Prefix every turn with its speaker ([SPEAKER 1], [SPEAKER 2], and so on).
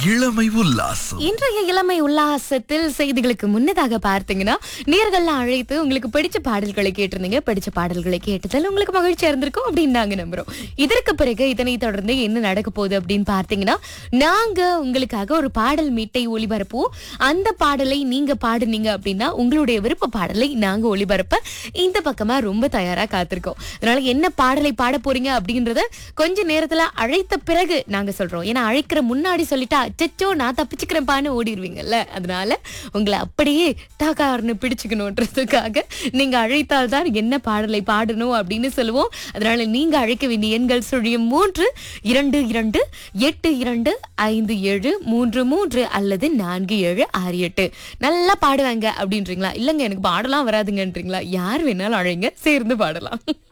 [SPEAKER 1] இளமை உல்லாசம்
[SPEAKER 2] இன்றைய இளமை உல்லாசத்தில் செய்திகளுக்கு முன்னதாக பார்த்தீங்கன்னா நேர்கள்லாம் அழைத்து உங்களுக்கு பிடிச்ச பாடல்களை கேட்டிருந்தீங்க பிடிச்ச பாடல்களை கேட்டதில் உங்களுக்கு மகிழ்ச்சியா இருந்திருக்கும் அப்படின்னு நாங்க நம்புறோம் இதற்கு பிறகு இதனை தொடர்ந்து என்ன நடக்க போகுது அப்படின்னு பார்த்தீங்கன்னா நாங்க உங்களுக்காக ஒரு பாடல் மீட்டை ஒளிபரப்புவோம் அந்த பாடலை நீங்க பாடுனீங்க அப்படின்னா உங்களுடைய விருப்ப பாடலை நாங்க ஒளிபரப்ப இந்த பக்கமா ரொம்ப தயாரா காத்திருக்கோம் அதனால என்ன பாடலை பாட போறீங்க அப்படின்றத கொஞ்ச நேரத்துல அழைத்த பிறகு நாங்க சொல்றோம் ஏன்னா அழைக்கிற முன்னாடி சொல்லிட்டா அச்சச்சோ நான் தப்பிச்சுக்கிறேன்பான்னு ஓடிடுவீங்கல்ல அதனால உங்களை அப்படியே டாக்கார்னு பிடிச்சுக்கணுன்றதுக்காக நீங்க அழைத்தால் தான் என்ன பாடலை பாடணும் அப்படின்னு சொல்லுவோம் அதனால நீங்க அழைக்க வேண்டிய எண்கள் சுழியும் மூன்று இரண்டு இரண்டு எட்டு இரண்டு ஐந்து ஏழு மூன்று மூன்று அல்லது நான்கு ஏழு ஆறு எட்டு நல்லா பாடுவாங்க அப்படின்றீங்களா இல்லங்க எனக்கு பாடலாம் வராதுங்கன்றீங்களா யார் வேணாலும் அழைங்க சேர்ந்து பாடலாம்